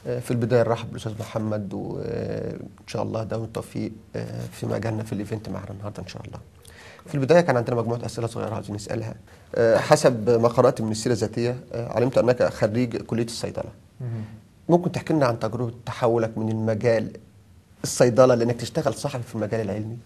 آه، في البدايه نرحب بالاستاذ محمد وان شاء الله دوام التوفيق آه، في مجالنا في الايفنت معنا النهارده ان شاء الله. في البدايه كان عندنا مجموعه اسئله صغيره عايزين نسالها آه، حسب ما قرات من السيره الذاتيه آه، علمت انك خريج كليه الصيدله. ممكن تحكي لنا عن تجربه تحولك من المجال الصيدله لانك تشتغل صحفي في المجال العلمي؟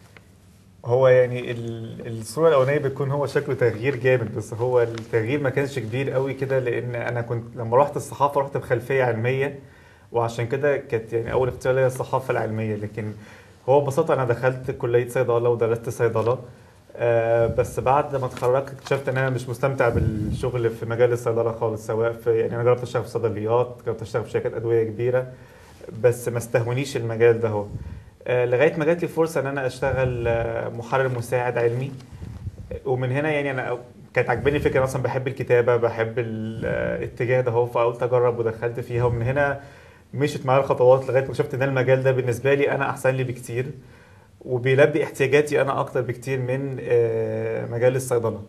هو يعني ال- الصورة الأولانية بتكون هو شكله تغيير جامد بس هو التغيير ما كانش كبير قوي كده لأن أنا كنت لما رحت الصحافة رحت بخلفية علمية وعشان كده كانت يعني أول اختيار ليا الصحافة العلمية لكن هو ببساطة أنا دخلت كلية صيدلة ودرست صيدلة آه بس بعد ما اتخرجت اكتشفت ان انا مش مستمتع بالشغل في مجال الصيدله خالص سواء في يعني انا جربت اشتغل في صيدليات جربت اشتغل في شركات ادويه كبيره بس ما استهونيش المجال ده هو آه، لغايه ما جات لي فرصه ان انا اشتغل آه، محرر مساعد علمي ومن هنا يعني انا كانت عجباني الفكره اصلا بحب الكتابه بحب الاتجاه ده هو فقلت اجرب ودخلت فيها ومن هنا مشيت معايا الخطوات لغايه ما اكتشفت ان المجال ده بالنسبه لي انا احسن لي بكتير وبيلبي احتياجاتي انا اكتر بكتير من آه، مجال الصيدله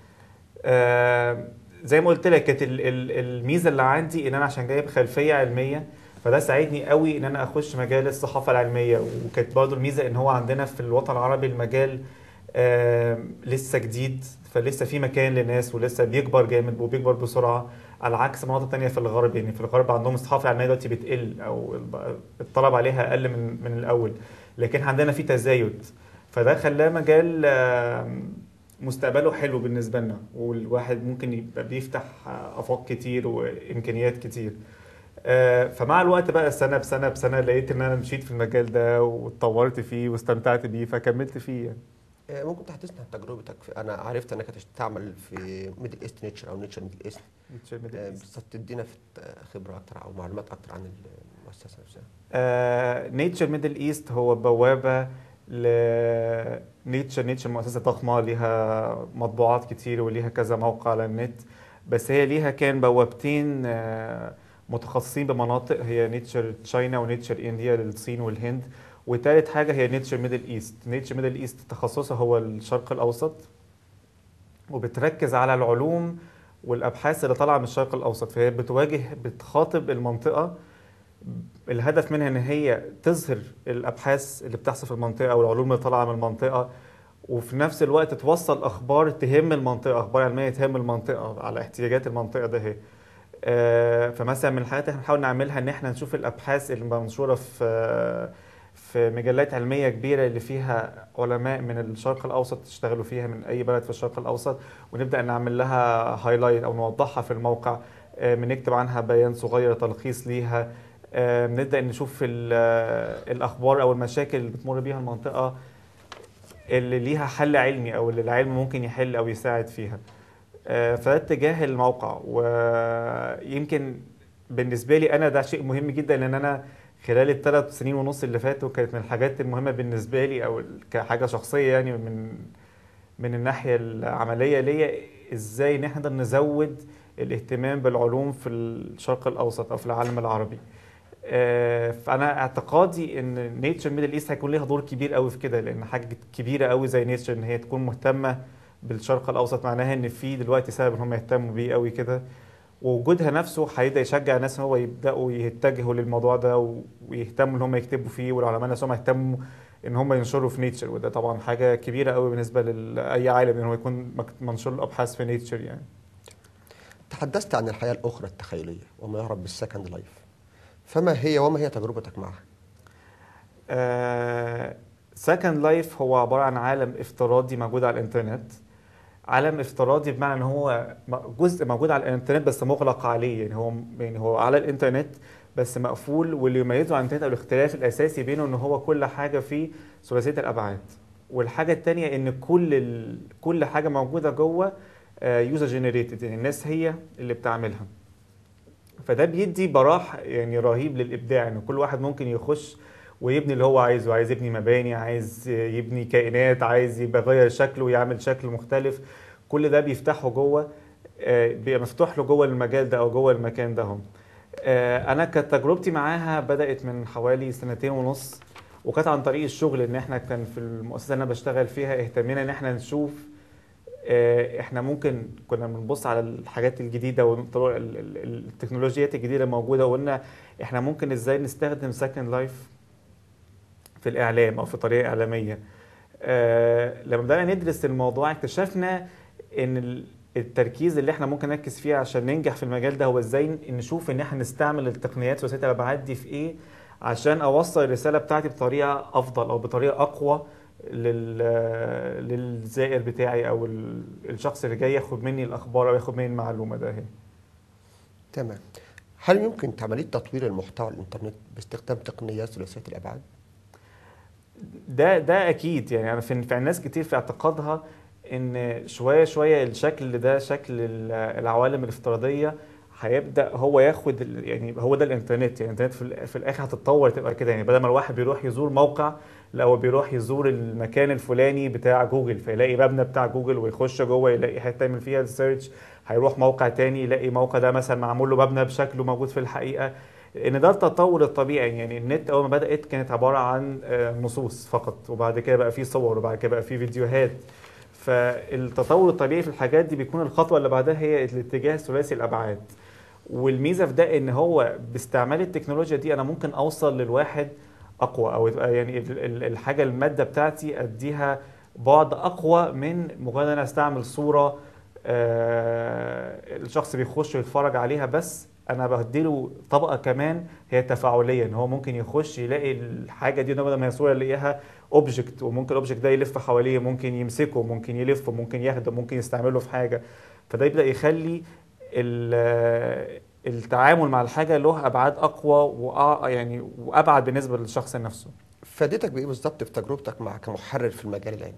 آه، زي ما قلت لك كانت ال- ال- الميزه اللي عندي ان انا عشان جايب خلفيه علميه فده ساعدني قوي ان انا اخش مجال الصحافه العلميه وكانت برضو الميزه ان هو عندنا في الوطن العربي المجال آه لسه جديد فلسه في مكان لناس ولسه بيكبر جامد وبيكبر بسرعه على عكس مناطق تانية في الغرب يعني في الغرب عندهم الصحافه العلميه دلوقتي بتقل او الطلب عليها اقل من من الاول لكن عندنا في تزايد فده خلاه مجال آه مستقبله حلو بالنسبه لنا والواحد ممكن يبقى بيفتح افاق كتير وامكانيات كتير آه، فمع الوقت بقى سنه بسنه بسنه لقيت ان انا مشيت في المجال ده واتطورت فيه واستمتعت بيه فكملت فيه يعني. آه، ممكن تحدثنا عن تجربتك في انا عرفت انك تعمل في ميدل ايست نيتشر او نيتشر ميدل ايست آه، بالظبط تدينا في خبره اكتر او معلومات اكتر عن المؤسسه نفسها نيتشر ميدل ايست هو بوابه ل نيتشر نيتشر مؤسسه ضخمه ليها مطبوعات كتير وليها كذا موقع على النت بس هي ليها كان بوابتين آه، متخصصين بمناطق هي نيتشر تشاينا ونيتشر انديا للصين والهند وتالت حاجه هي نيتشر ميدل ايست نيتشر ميدل ايست تخصصها هو الشرق الاوسط وبتركز على العلوم والابحاث اللي طالعه من الشرق الاوسط فهي بتواجه بتخاطب المنطقه الهدف منها ان هي تظهر الابحاث اللي بتحصل في المنطقه او العلوم اللي طالعه من المنطقه وفي نفس الوقت توصل اخبار تهم المنطقه اخبار علميه تهم المنطقه على احتياجات المنطقه ده هي آه، فمثلا من الحاجات اللي احنا بنحاول نعملها ان احنا نشوف الابحاث اللي منشوره في في مجلات علميه كبيره اللي فيها علماء من الشرق الاوسط اشتغلوا فيها من اي بلد في الشرق الاوسط ونبدا نعمل لها هايلايت او نوضحها في الموقع آه، بنكتب عنها بيان صغير تلخيص ليها آه، بنبدا نشوف ال- آه، الاخبار او المشاكل اللي بتمر بيها المنطقه اللي ليها حل علمي او اللي العلم ممكن يحل او يساعد فيها آه، فده اتجاه الموقع ويمكن بالنسبه لي انا ده شيء مهم جدا لان انا خلال الثلاث سنين ونص اللي فاتوا كانت من الحاجات المهمه بالنسبه لي او كحاجه شخصيه يعني من من الناحيه العمليه ليا ازاي ان احنا نقدر نزود الاهتمام بالعلوم في الشرق الاوسط او في العالم العربي آه، فانا اعتقادي ان نيتشر ميدل ايست هيكون ليها دور كبير قوي في كده لان حاجه كبيره قوي زي نيتشر ان هي تكون مهتمه بالشرق الاوسط معناها ان في دلوقتي سبب ان هم يهتموا بيه قوي كده ووجودها نفسه هيبدا يشجع الناس ان هو يبداوا يتجهوا للموضوع ده و- ويهتموا ان هم يكتبوا فيه والعلماء نفسهم يهتموا ان هم ينشروا في نيتشر وده طبعا حاجه كبيره قوي بالنسبه لاي عالم ان هو يكون مك- منشور الابحاث في نيتشر يعني تحدثت عن الحياه الاخرى التخيليه وما يعرف بالسكند لايف فما هي وما هي تجربتك معها؟ سكند لايف هو عباره عن عالم افتراضي موجود على الانترنت عالم افتراضي بمعنى ان هو م- جزء موجود على الانترنت بس مغلق عليه يعني هو يعني هو على الانترنت بس مقفول واللي يميزه عن الانترنت او الاختلاف الاساسي بينه ان هو كل حاجه فيه ثلاثيه الابعاد والحاجه الثانيه ان كل ال... كل حاجه موجوده جوه يوزر جنريتد يعني الناس هي اللي بتعملها فده بيدي براح يعني رهيب للابداع ان كل واحد ممكن يخش ويبني اللي هو عايزه عايز يبني مباني عايز يبني كائنات عايز يبقى يغير شكله ويعمل شكل مختلف كل ده بيفتحه جوه آه، بيبقى مفتوح له جوه المجال ده او جوه المكان ده هم آه، انا كانت تجربتي معاها بدات من حوالي سنتين ونص وكانت عن طريق الشغل ان احنا كان في المؤسسه اللي انا بشتغل فيها اهتمينا ان احنا نشوف آه، احنا ممكن كنا بنبص على الحاجات الجديده والطرق ال- ال- ال- التكنولوجيات الجديده الموجوده وقلنا احنا ممكن ازاي نستخدم سكند لايف في الاعلام او في طريقه اعلاميه آه، لما بدانا ندرس الموضوع اكتشفنا ان ال- التركيز اللي احنا ممكن نركز فيه عشان ننجح في المجال ده هو ازاي نشوف ان احنا نستعمل التقنيات ثلاثيه الابعاد دي في ايه عشان اوصل الرساله بتاعتي بطريقه افضل او بطريقه اقوى لل... للزائر بتاعي او ال- الشخص اللي جاي ياخد مني الاخبار او ياخد مني المعلومه ده هي. تمام هل يمكن عمليه تطوير المحتوى على الانترنت باستخدام تقنيات ثلاثيه الابعاد؟ ده ده اكيد يعني انا في في ناس كتير في اعتقادها ان شويه شويه الشكل ده شكل ال- العوالم الافتراضيه هيبدا هو ياخد ال- يعني هو ده الانترنت يعني الانترنت في, ال- في الاخر هتتطور تبقى كده يعني بدل ما الواحد بيروح يزور موقع لا هو بيروح يزور المكان الفلاني بتاع جوجل فيلاقي مبنى بتاع جوجل ويخش جوه يلاقي حته يعمل فيها السيرش هيروح موقع تاني يلاقي موقع ده مثلا معمول له مبنى بشكله موجود في الحقيقه ان ده التطور الطبيعي يعني النت اول ما بدات كانت عباره عن آه، نصوص فقط وبعد كده بقى فيه صور وبعد كده بقى فيه فيديوهات فالتطور الطبيعي في الحاجات دي بيكون الخطوه اللي بعدها هي الاتجاه ثلاثي الابعاد والميزه في ده ان هو باستعمال التكنولوجيا دي انا ممكن اوصل للواحد اقوى او يبقى يعني ال- ال- الحاجه الماده بتاعتي اديها بعد اقوى من مجرد ان انا استعمل صوره آه، الشخص بيخش يتفرج عليها بس انا بديله طبقه كمان هي تفاعليه ان هو ممكن يخش يلاقي الحاجه دي بدل ما هي صوره يلاقيها اوبجكت وممكن الاوبجكت ده يلف حواليه ممكن يمسكه ممكن يلفه ممكن ياخده ممكن يستعمله في حاجه فده يبدا يخلي ال- التعامل مع الحاجه له ابعاد اقوى وأ- يعني وابعد بالنسبه للشخص نفسه فادتك بايه بالظبط في تجربتك مع كمحرر في المجال العلمي؟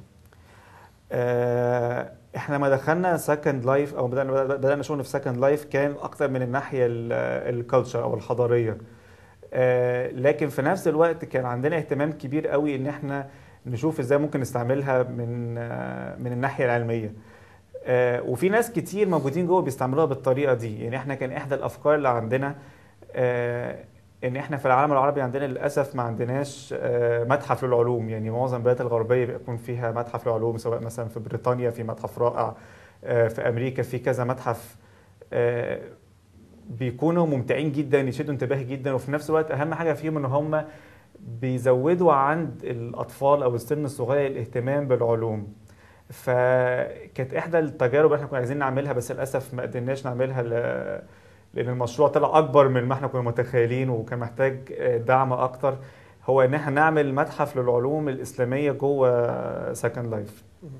آه، احنا ما دخلنا سكند لايف او بدانا بدانا شغل في سكند لايف كان اكتر من الناحيه الكالتشر او الحضاريه آه، لكن في نفس الوقت كان عندنا اهتمام كبير قوي ان احنا نشوف ازاي ممكن نستعملها من آه، من الناحيه العلميه آه، وفي ناس كتير موجودين جوه بيستعملوها بالطريقه دي يعني احنا كان احدى الافكار اللي عندنا آه، ان احنا في العالم العربي عندنا للاسف ما عندناش آه، متحف للعلوم يعني معظم البلاد الغربيه بيكون فيها متحف للعلوم سواء مثلا في بريطانيا في متحف رائع آه، في امريكا في كذا متحف آه، بيكونوا ممتعين جدا يشدوا انتباه جدا وفي نفس الوقت اهم حاجه فيهم ان هم بيزودوا عند الاطفال او السن الصغير الاهتمام بالعلوم فكانت احدى التجارب اللي احنا كنا عايزين نعملها بس للاسف ما قدرناش نعملها ل- لان المشروع طلع اكبر من ما احنا كنا متخيلين وكان محتاج آه، دعم اكتر هو ان احنا نعمل متحف للعلوم الاسلاميه جوه سكند لايف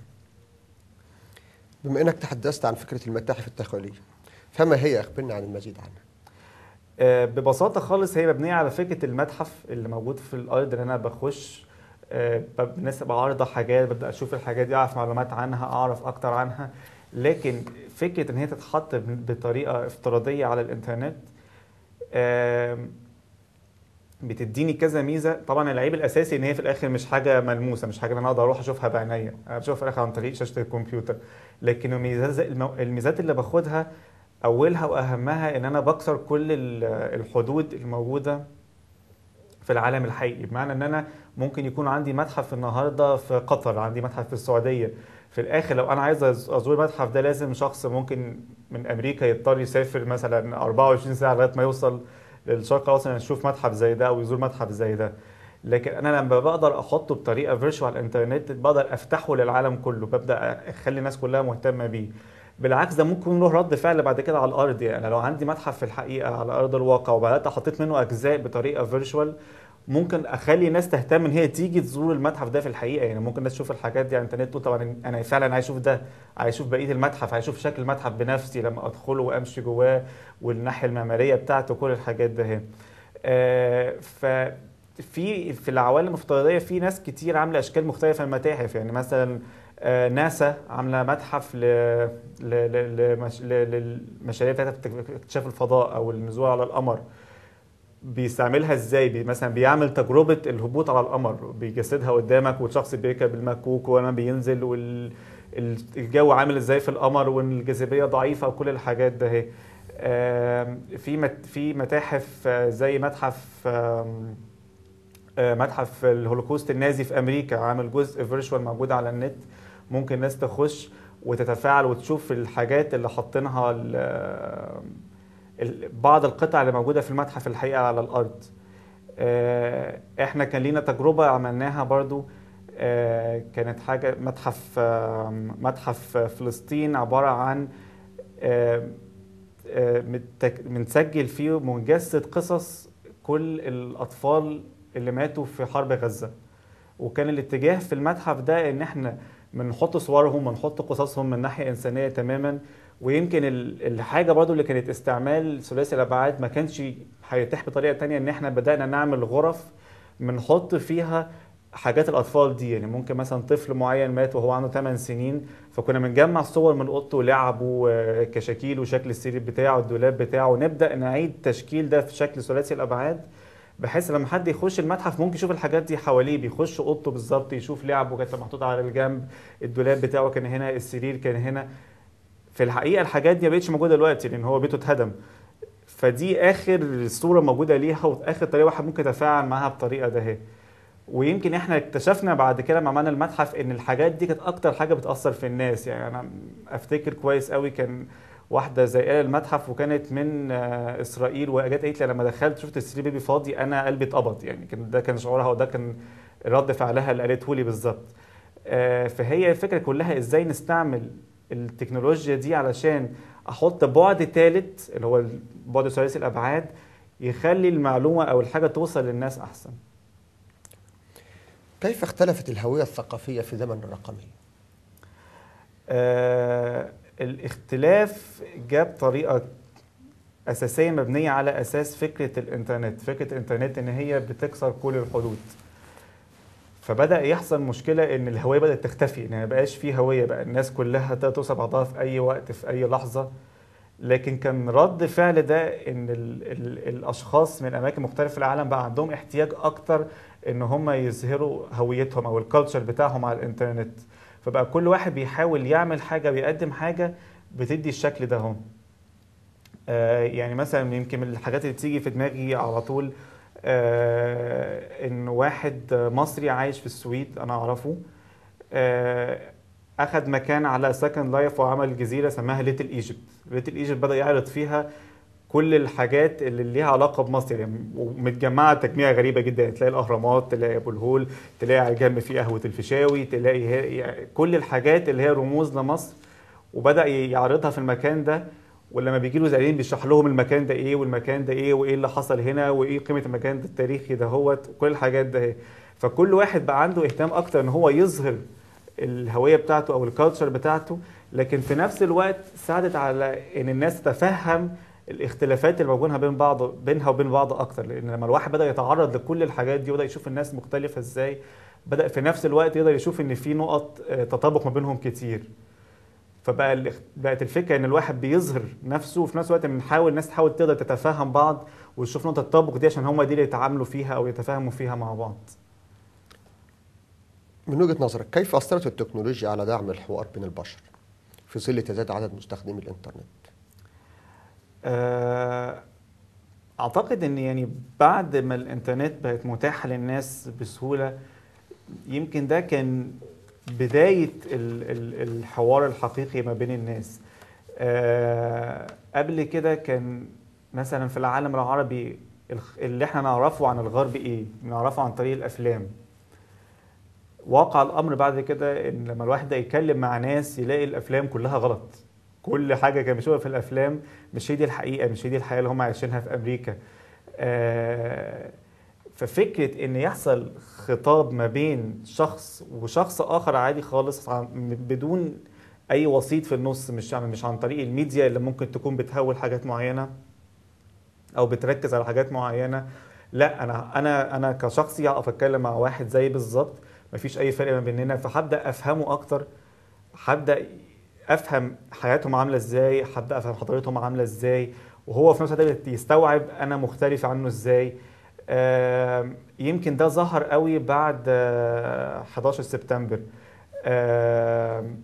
بما انك تحدثت عن فكره المتاحف التخيليه فما هي اخبرنا عن المزيد عنها؟ آه، ببساطه خالص هي مبنيه على فكره المتحف اللي موجود في الارض اللي انا بخش آه، بب- الناس بعرض حاجات ببدا اشوف الحاجات دي اعرف معلومات عنها اعرف اكتر عنها لكن فكره ان هي تتحط بطريقه افتراضيه على الانترنت آم، بتديني كذا ميزه طبعا العيب الاساسي ان هي في الاخر مش حاجه ملموسه مش حاجه ان انا اقدر اروح اشوفها بعينيا انا بشوفها في الاخر عن طريق شاشه الكمبيوتر لكن الميزات المو- الميزات اللي باخدها اولها واهمها ان انا بكسر كل ال- الحدود الموجوده في العالم الحقيقي بمعنى ان انا ممكن يكون عندي متحف النهارده في قطر عندي متحف في السعوديه في الاخر لو انا عايز أز- ازور المتحف ده لازم شخص ممكن من امريكا يضطر يسافر مثلا 24 ساعه لغايه ما يوصل للشرق الاوسط عشان يشوف متحف زي ده او يزور متحف زي ده لكن انا لما بقدر احطه بطريقه فيرتشوال على الانترنت بقدر افتحه للعالم كله ببدا اخلي الناس كلها مهتمه بيه بالعكس ده ممكن يكون له رد فعل بعد كده على الارض يعني أنا لو عندي متحف في الحقيقه على ارض الواقع وبدات حطيت منه اجزاء بطريقه فيرتشوال ممكن اخلي الناس تهتم ان هي تيجي تزور المتحف ده في الحقيقه يعني ممكن الناس تشوف الحاجات دي على الانترنت تقول طبعا انا فعلا عايز اشوف ده عايز اشوف بقيه المتحف عايز اشوف شكل المتحف بنفسي لما ادخله وامشي جواه والناحيه المعماريه بتاعته كل الحاجات ده هي آه، ففي في العوالم الافتراضيه في ناس كتير عامله اشكال مختلفه من المتاحف يعني مثلا آه، ناسا عامله متحف ل... ل... ل... لمش... ل... للمشاريع بتاعتها في اكتشاف الفضاء او النزول على القمر بيستعملها ازاي بي مثلا بيعمل تجربه الهبوط على القمر بيجسدها قدامك والشخص بيركب المكوك وانا بينزل وال ال- الجو عامل ازاي في القمر والجاذبيه ضعيفه وكل الحاجات ده اهي آم، في مت في متاحف آه، زي متحف آم، آه، متحف الهولوكوست النازي في امريكا عامل جزء فيرتشوال موجود على النت ممكن الناس تخش وتتفاعل وتشوف الحاجات اللي حاطينها ال- ال- بعض القطع اللي موجوده في المتحف الحقيقه على الارض آه، احنا كان لينا تجربه عملناها برضو آه، كانت حاجه متحف آه، متحف فلسطين عباره عن آه، آه، متك- بنسجل فيه مجسد قصص كل الاطفال اللي ماتوا في حرب غزه وكان الاتجاه في المتحف ده ان احنا بنحط صورهم ونحط قصصهم من ناحيه انسانيه تماما ويمكن ال- الحاجه برضو اللي كانت استعمال ثلاثي الابعاد ما كانش هيتيح بطريقه تانية ان احنا بدانا نعمل غرف بنحط فيها حاجات الاطفال دي يعني ممكن مثلا طفل معين مات وهو عنده 8 سنين فكنا بنجمع صور من اوضته ولعبه آه، كشاكيل وشكل السرير بتاعه الدولاب بتاعه ونبدا نعيد تشكيل ده في شكل ثلاثي الابعاد بحيث لما حد يخش المتحف ممكن يشوف الحاجات دي حواليه بيخش اوضته بالظبط يشوف لعبه كانت محطوطه على الجنب الدولاب بتاعه كان هنا السرير كان هنا في الحقيقه الحاجات دي ما بقتش موجوده دلوقتي لان هو بيته اتهدم فدي اخر صوره موجوده ليها واخر طريقه واحد ممكن يتفاعل معاها بطريقه ده هي ويمكن احنا اكتشفنا بعد كده لما عملنا المتحف ان الحاجات دي كانت اكتر حاجه بتاثر في الناس يعني انا افتكر كويس قوي كان واحده زائره المتحف وكانت من آه، اسرائيل وجت قالت لي لما دخلت شفت السرير بيبي فاضي انا قلبي اتقبض يعني كان ده كان شعورها وده كان رد فعلها اللي قالته لي بالظبط آه، فهي الفكره كلها ازاي نستعمل التكنولوجيا دي علشان احط بعد ثالث اللي هو البعد ثلاثي الابعاد يخلي المعلومه او الحاجه توصل للناس احسن كيف اختلفت الهوية الثقافية في زمن الرقمية؟ آه الاختلاف جاب طريقة أساسية مبنية على أساس فكرة الإنترنت فكرة الإنترنت إن هي بتكسر كل الحدود فبدأ يحصل مشكلة إن الهوية بدأت تختفي إن ما بقاش في هوية بقى الناس كلها تقدر توصل بعضها في أي وقت في أي لحظة لكن كان رد فعل ده إن ال ال الأشخاص من أماكن مختلفة في العالم بقى عندهم احتياج أكتر إن هم يظهروا هويتهم أو الكالتشر بتاعهم على الإنترنت فبقى كل واحد بيحاول يعمل حاجة بيقدم حاجة بتدي الشكل ده هم آه يعني مثلا يمكن من الحاجات اللي بتيجي في دماغي على طول آه ان واحد مصري عايش في السويد انا اعرفه آه اخذ مكان على سكند لايف وعمل جزيره سماها ليتل ايجيبت ليتل ايجيبت بدا يعرض فيها كل الحاجات اللي ليها علاقه بمصر يعني ومتجمعه تجميعه غريبه جدا تلاقي الاهرامات تلاقي ابو الهول تلاقي على الجنب في قهوه الفيشاوي تلاقي هي- يعني كل الحاجات اللي هي رموز لمصر وبدا يعرضها في المكان ده ولما بيجي له زائرين بيشرح لهم المكان ده ايه والمكان ده ايه وايه اللي حصل هنا وايه قيمه المكان ده التاريخي ده هوت وكل الحاجات ده هي. فكل واحد بقى عنده اهتمام اكتر ان هو يظهر الهويه بتاعته او الكالتشر بتاعته لكن في نفس الوقت ساعدت على ان الناس تتفهم الاختلافات اللي موجودة بين بعض بينها وبين بعض اكتر لان لما الواحد بدا يتعرض لكل الحاجات دي وبدا يشوف الناس مختلفه ازاي بدا في نفس الوقت يقدر يشوف ان في نقط آه، تطابق ما بينهم كتير فبقى الاخ- بقت الفكره ان الواحد بيظهر نفسه وفي نفس الوقت بنحاول الناس تحاول تقدر تتفاهم بعض وتشوف نقطه التطابق دي عشان هم دي اللي يتعاملوا فيها او يتفاهموا فيها مع بعض من وجهة نظرك كيف أثرت التكنولوجيا على دعم الحوار بين البشر في ظل تزايد عدد مستخدمي الإنترنت؟ آه، اعتقد ان يعني بعد ما الانترنت بقت متاحه للناس بسهوله يمكن ده كان بدايه ال- ال- الحوار الحقيقي ما بين الناس آه، قبل كده كان مثلا في العالم العربي الخ- اللي احنا نعرفه عن الغرب ايه نعرفه عن طريق الافلام واقع الامر بعد كده ان لما الواحد ده يتكلم مع ناس يلاقي الافلام كلها غلط كل حاجه كان بيشوفها في الافلام مش هي دي الحقيقه مش هي دي الحياه اللي هم عايشينها في امريكا آه، ففكره ان يحصل خطاب ما بين شخص وشخص اخر عادي خالص عن- بدون اي وسيط في النص مش عن مش عن طريق الميديا اللي ممكن تكون بتهول حاجات معينه او بتركز على حاجات معينه لا انا انا انا كشخصي اقف اتكلم مع واحد زي بالظبط مفيش اي فرق ما بيننا فهبدا افهمه اكتر هبدا افهم حياتهم عامله ازاي هبدا افهم حضارتهم عامله ازاي وهو في نفس الوقت يستوعب انا مختلف عنه ازاي آم، يمكن ده ظهر قوي بعد آه، 11 سبتمبر آم،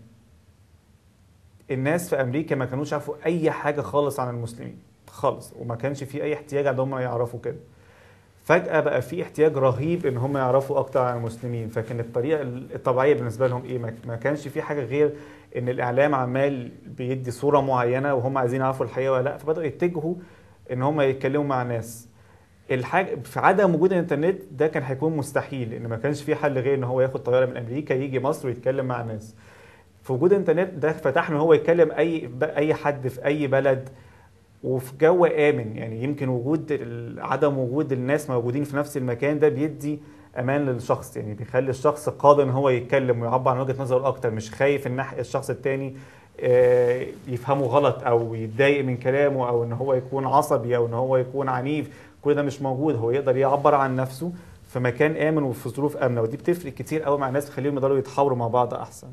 الناس في امريكا ما كانوش يعرفوا اي حاجه خالص عن المسلمين خالص وما كانش في اي احتياج عندهم يعرفوا كده فجاه بقى في احتياج رهيب ان هم يعرفوا اكتر عن المسلمين فكان الطريقه الطبيعيه بالنسبه لهم ايه ما- ما كانش في حاجه غير ان الاعلام عمال بيدي صوره معينه وهم عايزين يعرفوا الحقيقه ولا لا فبداوا يتجهوا ان هم يتكلموا مع ناس الحاجه في عدم وجود الانترنت ده كان هيكون مستحيل لان ما كانش في حل غير ان هو ياخد طياره من امريكا يجي مصر ويتكلم مع ناس في وجود الانترنت ده فتح له ان هو يتكلم اي اي حد في اي بلد وفي جو امن يعني يمكن وجود ال- عدم وجود الناس موجودين في نفس المكان ده بيدي امان للشخص يعني بيخلي الشخص قادر ان هو يتكلم ويعبر عن وجهه نظره اكتر مش خايف ان ناح- الشخص التاني آه، يفهمه غلط او يتضايق من كلامه او ان هو يكون عصبي او ان هو يكون عنيف كل ده مش موجود هو يقدر يعبر عن نفسه في مكان امن وفي ظروف امنه ودي بتفرق كتير قوي مع الناس تخليهم يقدروا يتحاوروا مع بعض احسن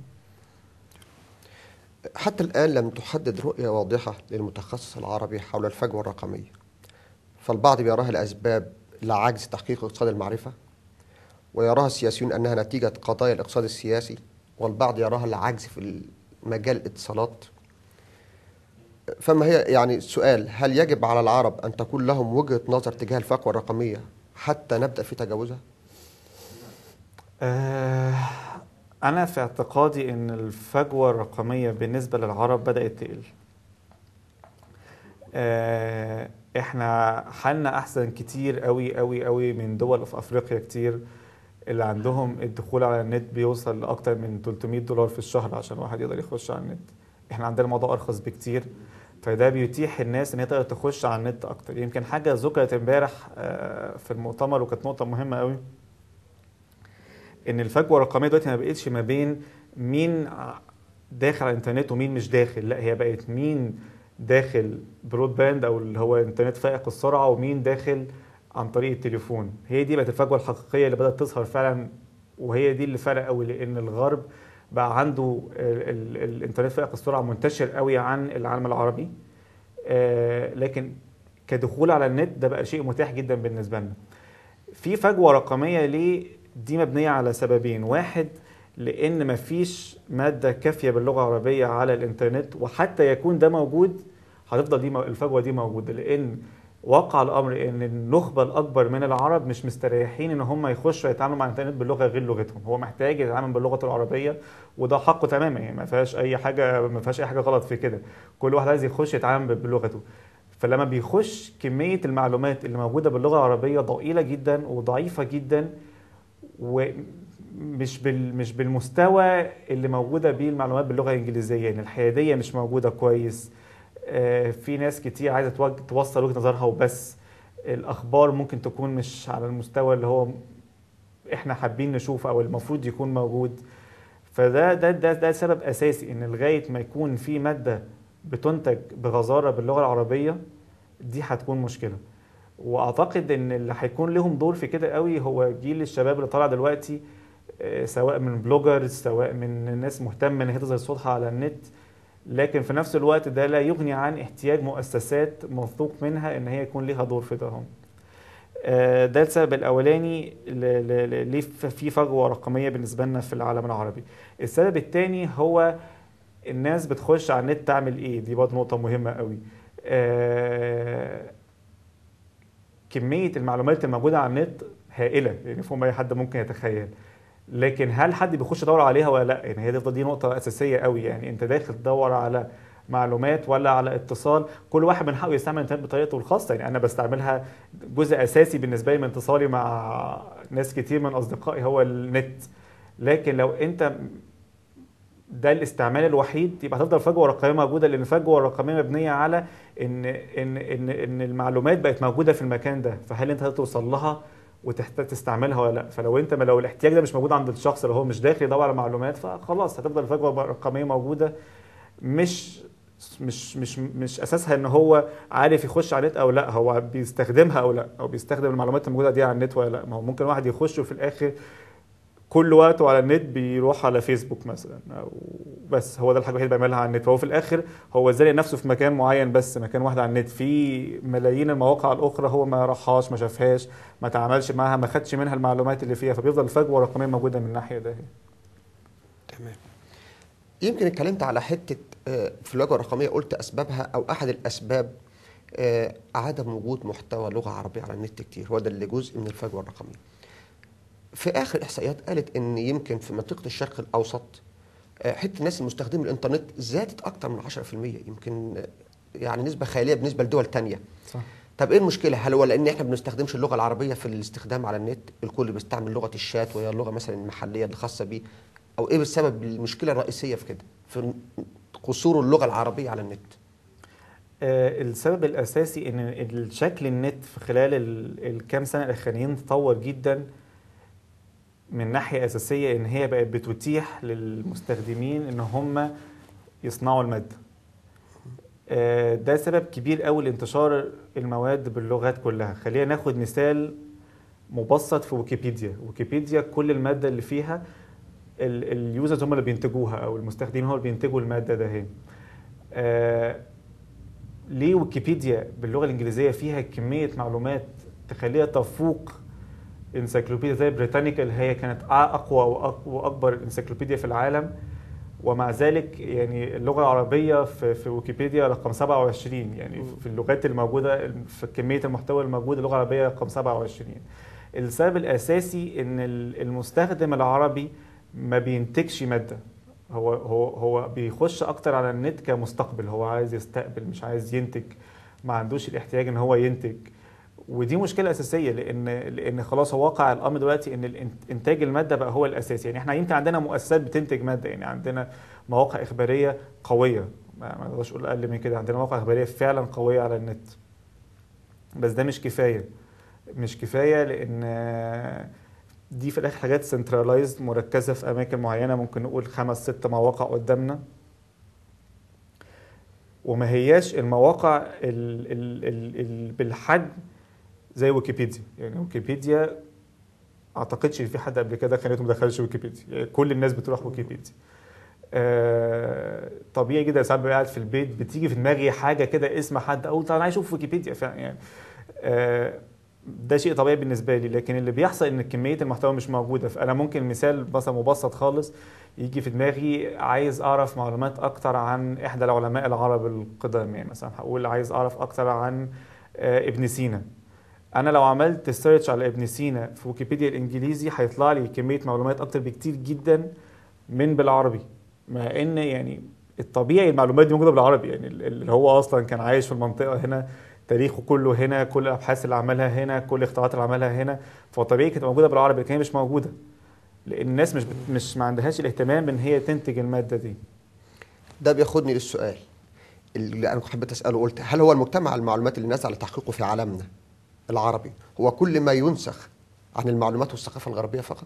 حتى الآن لم تحدد رؤية واضحة للمتخصص العربي حول الفجوة الرقمية فالبعض بيراها الأسباب لعجز تحقيق اقتصاد المعرفة ويراها السياسيون أنها نتيجة قضايا الاقتصاد السياسي والبعض يراها العجز في مجال الاتصالات فما هي يعني السؤال هل يجب على العرب أن تكون لهم وجهة نظر تجاه الفجوة الرقمية حتى نبدأ في تجاوزها؟ آه، أنا في اعتقادي إن الفجوة الرقمية بالنسبة للعرب بدأت تقل. آه، إحنا حالنا أحسن كتير أوي أوي أوي من دول في أفريقيا كتير اللي عندهم الدخول على النت بيوصل لأكتر من 300 دولار في الشهر عشان واحد يقدر يخش على النت. إحنا عندنا الموضوع أرخص بكتير فده بيتيح الناس إن هي تقدر تخش على النت أكتر. يمكن حاجة ذكرت امبارح آه، في المؤتمر وكانت نقطة مهمة أوي. ان الفجوه الرقميه دلوقتي ما بقتش ما بين مين ع- داخل على الانترنت ومين مش داخل لا هي بقت مين داخل برود باند او اللي هو انترنت فائق السرعه ومين داخل عن طريق التليفون هي دي بقت الفجوه الحقيقيه اللي بدات تظهر فعلا وهي دي اللي فرق قوي لان الغرب بقى عنده ال ال الانترنت فائق السرعه منتشر قوي عن العالم العربي آه لكن كدخول على النت ده بقى شيء متاح جدا بالنسبه لنا في فجوه رقميه ليه دي مبنيه على سببين واحد لان مفيش ماده كافيه باللغه العربيه على الانترنت وحتى يكون ده موجود هتفضل دي مو- الفجوه دي موجوده لان واقع الامر ان النخبه الاكبر من العرب مش مستريحين ان هم يخشوا يتعاملوا مع الانترنت باللغه غير لغتهم هو محتاج يتعامل باللغه العربيه وده حقه تماما يعني ما فيهاش اي حاجه ما فيهاش اي حاجه غلط في كده كل واحد عايز يخش يتعامل بلغته فلما بيخش كميه المعلومات اللي موجوده باللغه العربيه ضئيله جدا وضعيفه جدا ومش بال مش بالمستوى اللي موجوده بيه المعلومات باللغه الانجليزيه يعني الحياديه مش موجوده كويس آه، في ناس كتير عايزه توج- توصل وجهه نظرها وبس الاخبار ممكن تكون مش على المستوى اللي هو احنا حابين نشوفه او المفروض يكون موجود فده ده ده ده سبب اساسي ان لغايه ما يكون في ماده بتنتج بغزاره باللغه العربيه دي هتكون مشكله واعتقد ان اللي هيكون لهم دور في كده قوي هو جيل الشباب اللي طالع دلوقتي آه، سواء من بلوجرز سواء من ناس مهتمه ان هي تظهر صوتها على النت لكن في نفس الوقت ده لا يغني عن احتياج مؤسسات موثوق منها ان هي يكون ليها دور في ده هم. آه، ده السبب الاولاني ل- ل- ل- ليه ف- في فجوه رقميه بالنسبه لنا في العالم العربي السبب الثاني هو الناس بتخش على النت تعمل ايه دي برضه نقطه مهمه قوي آه، كميه المعلومات الموجوده على النت هائله يعني فوق ما اي حد ممكن يتخيل لكن هل حد بيخش يدور عليها ولا لا يعني هي تفضل دي نقطه اساسيه قوي يعني انت داخل تدور على معلومات ولا على اتصال كل واحد من حقه يستعمل الانترنت بطريقته الخاصه يعني انا بستعملها جزء اساسي بالنسبه لي من اتصالي مع ناس كتير من اصدقائي هو النت لكن لو انت ده الاستعمال الوحيد يبقى هتفضل فجوه رقميه موجوده لان الفجوه الرقميه مبنيه على ان ان ان ان المعلومات بقت موجوده في المكان ده فهل انت هتوصل لها وتحتاج تستعملها ولا لا فلو انت لو الاحتياج ده مش موجود عند الشخص اللي هو مش داخل يدور على معلومات فخلاص هتفضل الفجوه الرقميه موجوده مش مش مش مش اساسها ان هو عارف يخش على النت او لا هو بيستخدمها او لا او بيستخدم المعلومات الموجوده دي على النت ولا لا ما هو ممكن واحد يخش وفي الاخر كل وقته على النت بيروح على فيسبوك مثلا او بس هو ده الحاجه الوحيده اللي بيعملها على النت فهو في الاخر هو زي نفسه في مكان معين بس مكان واحد على النت في ملايين المواقع الاخرى هو ما راحهاش ما شافهاش ما تعاملش معاها ما خدش منها المعلومات اللي فيها فبيفضل الفجوه الرقميه موجوده من الناحيه ده تمام يمكن اتكلمت على حته آه، في الواجهه الرقميه قلت اسبابها او احد الاسباب آه، عدم وجود محتوى لغه عربيه على النت كتير هو ده اللي جزء من الفجوه الرقميه في اخر احصائيات قالت ان يمكن في منطقه الشرق الاوسط آه، حته الناس المستخدمه الانترنت زادت اكتر من 10% يمكن آه، يعني نسبه خياليه بالنسبه لدول تانية صح طب ايه المشكله هل هو لان احنا ما بنستخدمش اللغه العربيه في الاستخدام على النت الكل بيستعمل لغه الشات وهي اللغه مثلا المحليه الخاصه بيه او ايه السبب المشكله الرئيسيه في كده في قصور اللغه العربيه على النت آه، السبب الاساسي ان الشكل النت في خلال ال- الكام سنه الاخرانيين تطور جدا من ناحيه اساسيه ان هي بقت بتتيح للمستخدمين ان هم يصنعوا الماده آه، ده سبب كبير قوي لانتشار المواد باللغات كلها خلينا ناخد مثال مبسط في ويكيبيديا ويكيبيديا كل الماده اللي فيها ال- اليوزرز هم اللي بينتجوها او المستخدمين هم اللي بينتجوا الماده ده هي آه، ليه ويكيبيديا باللغه الانجليزيه فيها كميه معلومات تخليها تفوق انسيكلوبيديا زي بريتانيكا اللي هي كانت اقوى وأق- واكبر انسيكلوبيديا في العالم ومع ذلك يعني اللغه العربيه في, في ويكيبيديا رقم 27 يعني في اللغات الموجوده في كميه المحتوى الموجود اللغه العربيه رقم 27 السبب الاساسي ان ال- المستخدم العربي ما بينتجش ماده هو هو هو بيخش اكتر على النت كمستقبل هو عايز يستقبل مش عايز ينتج ما عندوش الاحتياج ان هو ينتج ودي مشكله اساسيه لان لان خلاص هو واقع الامر دلوقتي ان الإن- انتاج الماده بقى هو الاساسي يعني احنا يمكن عندنا مؤسسات بتنتج ماده يعني عندنا مواقع اخباريه قويه ما ما اقدرش اقول اقل من كده عندنا مواقع اخباريه فعلا قويه على النت بس ده مش كفايه مش كفايه لان دي في الاخر حاجات سنترلايزد مركزه في اماكن معينه ممكن نقول خمس ست مواقع قدامنا وما هياش المواقع ال ال ال ال بالحجم زي ويكيبيديا يعني ويكيبيديا اعتقدش ان في حد قبل كده خليته ما دخلش ويكيبيديا يعني كل الناس بتروح ويكيبيديا آه طبيعي جدا ساعات ببقى قاعد في البيت بتيجي في دماغي حاجه كده اسم حد اقول طب انا عايز اشوف ويكيبيديا فعلا يعني آه ده شيء طبيعي بالنسبه لي لكن اللي بيحصل ان كميه المحتوى مش موجوده فانا ممكن مثال مثلا مبسط خالص يجي في دماغي عايز اعرف معلومات اكتر عن احدى العلماء العرب القدام يعني مثلا هقول عايز اعرف اكتر عن آه ابن سينا انا لو عملت سيرش على ابن سينا في ويكيبيديا الانجليزي هيطلع لي كميه معلومات اكتر بكتير جدا من بالعربي مع ان يعني الطبيعي المعلومات دي موجوده بالعربي يعني اللي هو اصلا كان عايش في المنطقه هنا تاريخه كله هنا كل الابحاث اللي عملها هنا كل الاختراعات اللي عملها هنا فطبيعي كانت موجوده بالعربي لكن هي مش موجوده لان الناس مش بت... مش ما عندهاش الاهتمام ان هي تنتج الماده دي ده بياخدني للسؤال اللي انا كنت حبيت اساله قلت هل هو المجتمع المعلومات اللي الناس على تحقيقه في عالمنا العربي هو كل ما ينسخ عن المعلومات والثقافه الغربيه فقط؟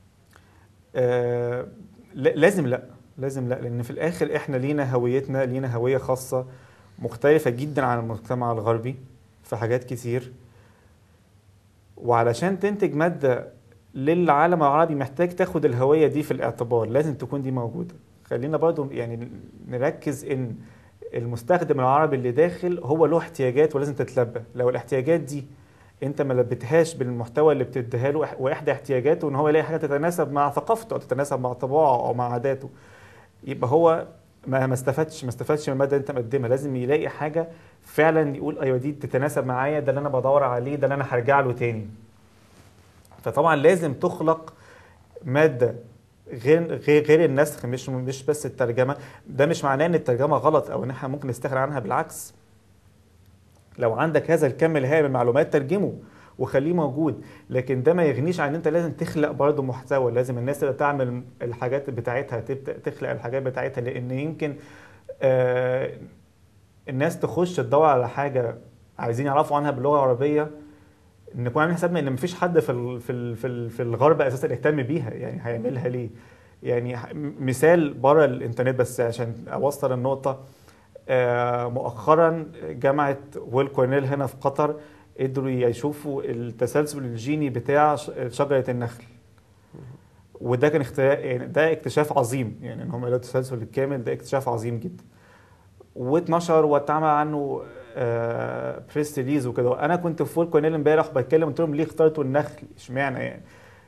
آه لازم لا لازم لا لان في الاخر احنا لينا هويتنا لينا هويه خاصه مختلفه جدا عن المجتمع الغربي في حاجات كتير وعلشان تنتج ماده للعالم العربي محتاج تاخد الهويه دي في الاعتبار لازم تكون دي موجوده خلينا برضو يعني نركز ان المستخدم العربي اللي داخل هو له احتياجات ولازم تتلبى لو الاحتياجات دي انت ما لبتهاش بالمحتوى اللي بتديها له واحدى احتياجاته ان هو يلاقي حاجه تتناسب مع ثقافته او تتناسب مع طباعه او مع عاداته يبقى هو ما ما استفادش ما استفادش من الماده اللي انت مقدمها لازم يلاقي حاجه فعلا يقول ايوه دي تتناسب معايا ده اللي انا بدور عليه ده اللي انا هرجع له تاني فطبعا لازم تخلق ماده غير غير غير النسخ مش مش بس الترجمه ده مش معناه ان الترجمه غلط او ان احنا ممكن نستغنى عنها بالعكس لو عندك هذا الكم الهائل من المعلومات ترجمه وخليه موجود لكن ده ما يغنيش عن ان انت لازم تخلق برضه محتوى لازم الناس تبقى تعمل الحاجات بتاعتها تبدا تخلق الحاجات بتاعتها لان يمكن آه الناس تخش تدور على حاجه عايزين يعرفوا عنها باللغه العربيه نكون عاملين حسابنا ان مفيش حد في ال في ال في, ال في الغرب اساسا يهتم بيها يعني هيعملها ليه يعني مثال بره الانترنت بس عشان اوصل النقطه آه مؤخرا جامعه ويل كورنيل هنا في قطر قدروا يشوفوا التسلسل الجيني بتاع شجره النخل وده كان اختلاف يعني ده اكتشاف عظيم يعني ان هم يلاقوا التسلسل الكامل ده اكتشاف عظيم جدا واتنشر واتعمل عنه آه بريس ريليز وكده انا كنت في فول كورنيل امبارح بتكلم قلت لهم ليه اخترتوا النخل اشمعنى يعني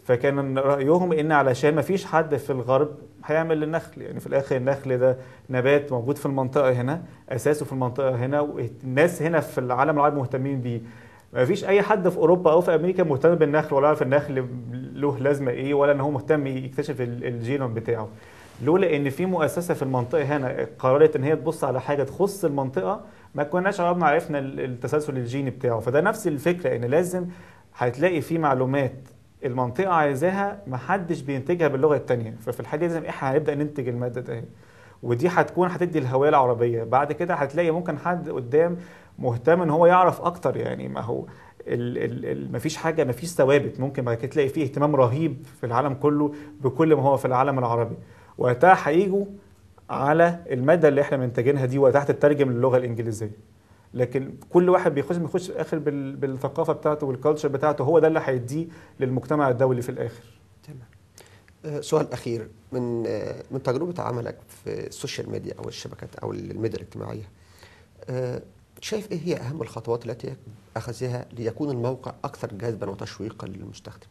فكان رايهم ان علشان ما فيش حد في الغرب هيعمل النخل يعني في الاخر النخل ده نبات موجود في المنطقه هنا اساسه في المنطقه هنا والناس هنا في العالم العربي مهتمين بيه ما فيش اي حد في اوروبا او في امريكا مهتم بالنخل ولا يعرف النخل له لازمه ايه ولا ان هو مهتم يكتشف ال- الجينوم بتاعه لولا ان في مؤسسه في المنطقه هنا قررت ان هي تبص على حاجه تخص المنطقه ما كناش عرفنا عرفنا ال- التسلسل الجيني بتاعه فده نفس الفكره ان لازم هتلاقي في معلومات المنطقه عايزاها محدش بينتجها باللغه الثانيه ففي الحاله دي لازم احنا هنبدا ننتج الماده ده ودي هتكون هتدي الهويه العربيه بعد كده هتلاقي ممكن حد قدام مهتم ان هو يعرف اكتر يعني ما هو ال ال ال مفيش حاجه مفيش ثوابت ممكن بعد كده تلاقي فيه اهتمام رهيب في العالم كله بكل ما هو في العالم العربي وقتها هيجوا على الماده اللي احنا منتجينها دي وقتها هتترجم للغه الانجليزيه لكن كل واحد بيخش بيخش في الاخر بال- بالثقافه بتاعته والكالتشر بتاعته هو ده اللي هيديه للمجتمع الدولي في الاخر تمام آه، سؤال اخير من آه، من تجربه عملك في السوشيال ميديا او الشبكات او الميديا الاجتماعيه آه، شايف ايه هي اهم الخطوات التي اخذها ليكون الموقع اكثر جذبا وتشويقا للمستخدم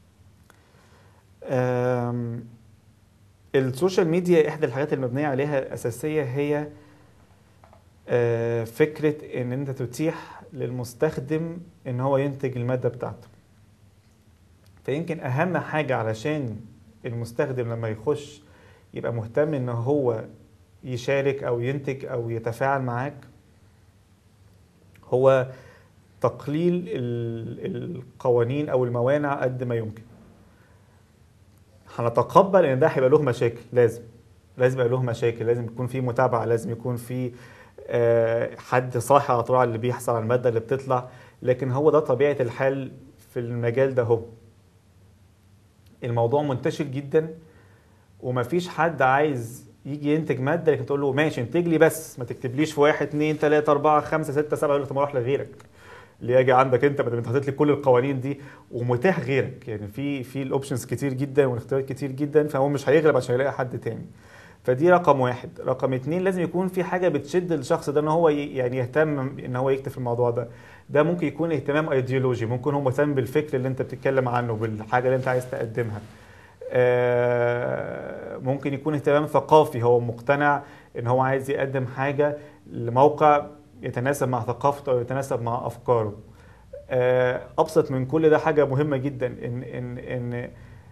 أم، السوشيال ميديا احدى الحاجات المبنيه عليها الاساسيه هي آه، فكره ان انت تتيح للمستخدم ان هو ينتج الماده بتاعته فيمكن اهم حاجه علشان المستخدم لما يخش يبقى مهتم ان هو يشارك او ينتج او يتفاعل معاك هو تقليل ال- القوانين او الموانع قد ما يمكن هنتقبل ان ده هيبقى له مشاكل لازم لازم يبقى له مشاكل لازم يكون في متابعه لازم يكون في آه، حد صاحي على طول على اللي بيحصل على الماده اللي بتطلع لكن هو ده طبيعه الحال في المجال ده هو الموضوع منتشر جدا ومفيش حد عايز يجي ينتج ماده لكن تقول له ماشي انتج لي بس ما تكتبليش في واحد اتنين تلاته اربعه خمسه سته سبعه يقول لك طب ما اروح لغيرك اللي يجي عندك انت بدل ما انت حاطط لي كل القوانين دي ومتاح غيرك يعني في في الاوبشنز كتير جدا والاختيارات كتير جدا فهو مش هيغلب عشان يلاقي حد تاني فدي رقم واحد رقم اتنين لازم يكون في حاجه بتشد الشخص ده ان هو ي- يعني يهتم ان هو يكتب في الموضوع ده ده ممكن يكون اهتمام ايديولوجي ممكن هو مهتم بالفكر اللي انت بتتكلم عنه بالحاجه اللي انت عايز تقدمها آه، ممكن يكون اهتمام ثقافي هو مقتنع ان هو عايز يقدم حاجه لموقع يتناسب مع ثقافته او يتناسب مع افكاره آه، ابسط من كل ده حاجه مهمه جدا ان ان ان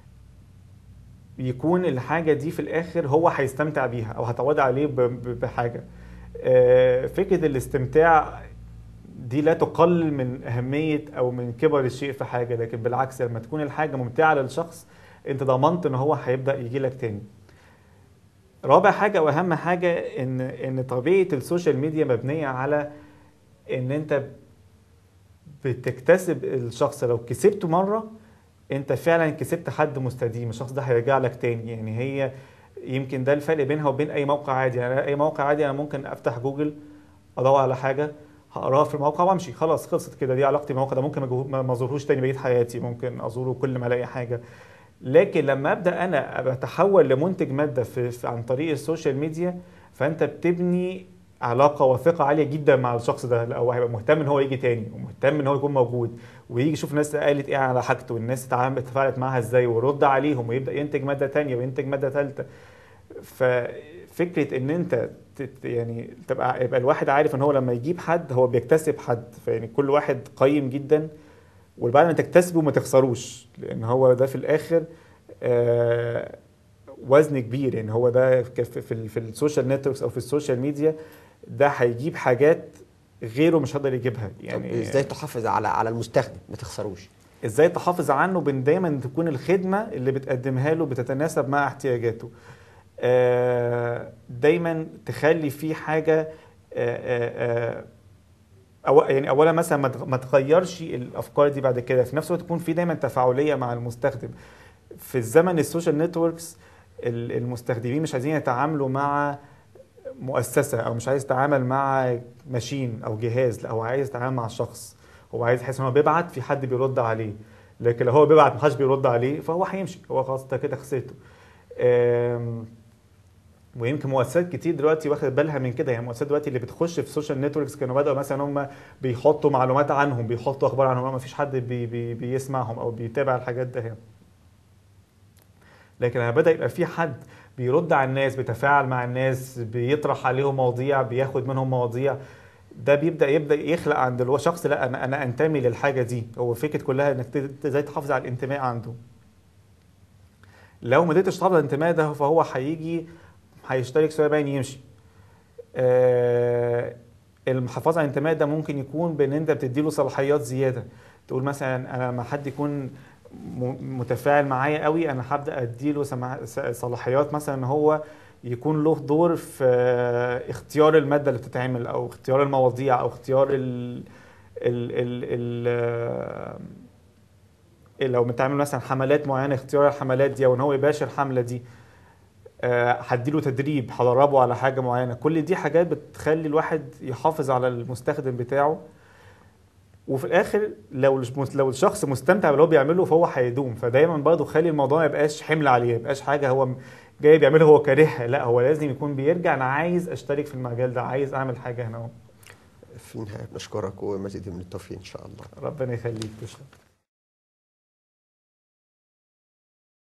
يكون الحاجه دي في الاخر هو هيستمتع بيها او هتعود عليه ب- ب- بحاجه آه، فكره الاستمتاع دي لا تقلل من اهميه او من كبر الشيء في حاجه لكن بالعكس لما تكون الحاجه ممتعه للشخص انت ضمنت ان هو هيبدا يجي لك تاني رابع حاجه واهم حاجه ان ان طبيعه السوشيال ميديا مبنيه على ان انت بتكتسب الشخص لو كسبته مره انت فعلا كسبت حد مستديم الشخص ده هيرجع لك تاني يعني هي يمكن ده الفرق بينها وبين اي موقع عادي يعني اي موقع عادي انا ممكن افتح جوجل ادور على حاجه هقراها في الموقع وامشي خلاص خلصت كده دي علاقتي بالموقع ده ممكن ما أجو- ما ما ازورهوش تاني بقيه حياتي ممكن ازوره كل ما الاقي حاجه لكن لما ابدا انا بتحول لمنتج ماده في في- عن طريق السوشيال ميديا فانت بتبني علاقه وثقه عاليه جدا مع الشخص ده لا هو هيبقى مهتم ان هو يجي تاني ومهتم ان هو يكون موجود ويجي يشوف الناس قالت ايه على حاجته والناس اتعاملت اتفاعلت معاها ازاي ويرد عليهم ويبدا ينتج ماده تانية وينتج ماده ثالثه ففكره ان انت تت- يعني تبقى يبقى الواحد عارف ان هو لما يجيب حد هو بيكتسب حد فيعني كل واحد قيم جدا وبعد ما تكتسبه ما تخسروش لان هو ده في الاخر آه، وزن كبير يعني هو ده ك- في في, ال- في السوشيال نتوركس او في السوشيال ميديا ده هيجيب حاجات غيره مش هيقدر يجيبها يعني يعني ازاي تحافظ على على المستخدم ما تخسروش ازاي تحافظ عنه بان دايما تكون الخدمه اللي بتقدمها له بتتناسب مع احتياجاته آه، دايما تخلي فيه حاجه آه، آه، آه، أو يعني اولا مثلا ما تغ- ما تغيرش الافكار دي بعد كده في نفس الوقت تكون في دايما تفاعليه مع المستخدم في الزمن السوشيال نتوركس ال- المستخدمين مش عايزين يتعاملوا مع مؤسسه او مش عايز يتعامل مع ماشين او جهاز لا هو عايز يتعامل مع شخص هو عايز يحس ان هو بيبعت في حد بيرد عليه لكن لو هو بيبعت محدش بيرد عليه فهو هيمشي هو خلاص انت كده خسرته آم، ويمكن مؤسسات كتير دلوقتي واخد بالها من كده يعني مؤسسات دلوقتي اللي بتخش في السوشيال نتوركس كانوا بدأوا مثلا هم بيحطوا معلومات عنهم بيحطوا اخبار عنهم ما فيش حد بي بي بيسمعهم او بيتابع الحاجات ده يعني. لكن لما بدا يبقى في حد بيرد على الناس بيتفاعل مع الناس بيطرح عليهم مواضيع بياخد منهم مواضيع ده بيبدا يبدا يخلق عند الشخص لا انا انا انتمي للحاجه دي هو فكره كلها انك ت- ازاي تحافظ على الانتماء عنده لو ما قدرتش تحافظ على الانتماء ده فهو هيجي هيشترك شويه باين يمشي آه المحافظه على الانتماء ده ممكن يكون بان انت بتديله صلاحيات زياده تقول مثلا انا لما حد يكون م- متفاعل معايا قوي انا هبدا اديله سمع- س- صلاحيات مثلا ان هو يكون له دور في آه، اختيار الماده اللي بتتعمل او اختيار المواضيع او اختيار ال ال ال ال آه، لو بتعمل مثلا حملات معينه اختيار الحملات دي او ان هو يباشر الحمله دي آه، هديله تدريب هدربه على حاجه معينه كل دي حاجات بتخلي الواحد يحافظ على المستخدم بتاعه وفي الاخر لو الش- لو الشخص مستمتع باللي هو بيعمله فهو هيدوم فدايما برضه خلي الموضوع ما يبقاش حمل عليه ما يبقاش حاجه هو م- جاي بيعملها هو كارهها لا هو لازم يكون بيرجع انا عايز اشترك في المجال ده عايز اعمل حاجه هنا اهو في النهايه بنشكرك ومزيد من التوفيق ان شاء الله ربنا يخليك تسلم